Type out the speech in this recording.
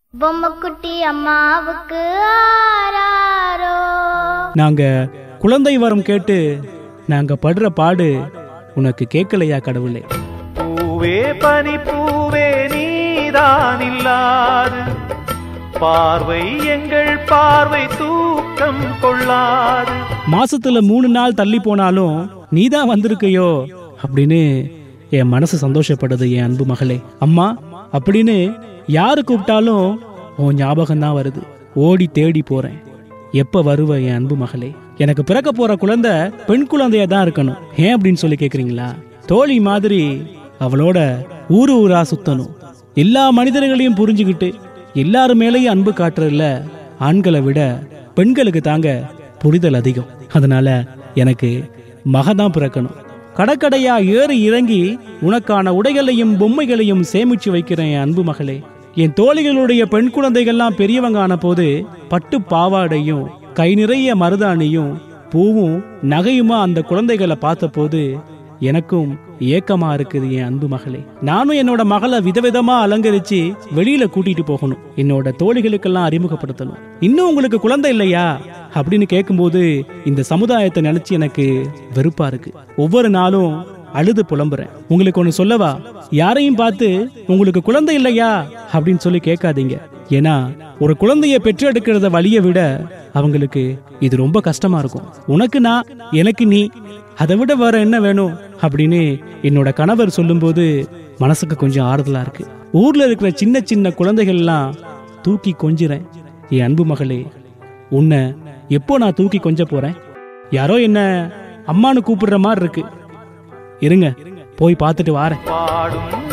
பொம்மைக்குட்டி அம்மாவுக்கு ஆராரோ நாங்க குழந்தை வரம் கேட்டு நாங்க படுற பாடு உனக்கு கேட்கலையா கடவுளே பூவே பனி பூவே நீதான் இல்லாது பார்வை எங்கள் பார்வை தூக்கம் கொள்ளாது மாசத்துல மூணு நாள் தள்ளி போனாலும் நீதான் வந்திருக்கையோ அப்படின்னு என் மனசு சந்தோஷப்படுது என் அன்பு மகளே அம்மா அப்படின்னு யாரு கூப்பிட்டாலும் உன் ஞாபகம் தான் வருது ஓடி தேடி போறேன் எப்ப வருவ என் அன்பு மகளே எனக்கு பிறக்க போற குழந்தை பெண் குழந்தையா தான் இருக்கணும் ஏன் அப்படின்னு சொல்லி கேக்குறீங்களா தோழி மாதிரி அவளோட ஊரு ஊரா சுத்தணும் எல்லா மனிதர்களையும் புரிஞ்சுக்கிட்டு எல்லாரு மேலேயும் அன்பு காட்டுறதுல ஆண்களை விட பெண்களுக்கு தாங்க புரிதல் அதிகம் அதனால எனக்கு மகதான் பிறக்கணும் கடற்கடையா ஏறி இறங்கி உனக்கான உடைகளையும் பொம்மைகளையும் சேமிச்சு வைக்கிறேன் என் அன்பு மகளே என் தோழிகளுடைய பெண் குழந்தைகள்லாம் பெரியவங்க ஆன போது பட்டு பாவாடையும் கை நிறைய மருதாணியும் பூவும் நகையுமா அந்த குழந்தைகளை பார்த்தபோது எனக்கும் ஏக்கமா இருக்குது என் அன்பு மகளே நானும் என்னோட மகளை விதவிதமா அலங்கரிச்சு வெளியில கூட்டிட்டு போகணும் என்னோட தோழிகளுக்கெல்லாம் அறிமுகப்படுத்தணும் இன்னும் உங்களுக்கு குழந்தை இல்லையா அப்படின்னு கேட்கும்போது இந்த சமுதாயத்தை நினைச்சு எனக்கு வெறுப்பா இருக்கு ஒவ்வொரு நாளும் அழுது புலம்புறேன் உங்களுக்கு ஒண்ணு சொல்லவா யாரையும் பார்த்து உங்களுக்கு குழந்தை இல்லையா அப்படின்னு சொல்லி கேட்காதீங்க ஏன்னா ஒரு குழந்தைய பெற்றெடுக்கிறத வழியை விட அவங்களுக்கு இது ரொம்ப கஷ்டமா இருக்கும் உனக்கு நான் எனக்கு நீ அதை விட வேற என்ன வேணும் அப்படின்னு என்னோட கணவர் சொல்லும்போது மனசுக்கு கொஞ்சம் ஆறுதலா இருக்கு ஊர்ல இருக்கிற சின்ன சின்ன குழந்தைகள்லாம் தூக்கி கொஞ்சுறேன் என் அன்பு மகளே உன்னை எப்போ நான் தூக்கி கொஞ்ச போறேன் யாரோ என்ன அம்மானு கூப்பிடுற மாதிரி இருக்கு இருங்க போய் பார்த்துட்டு வாரேன் பாடும்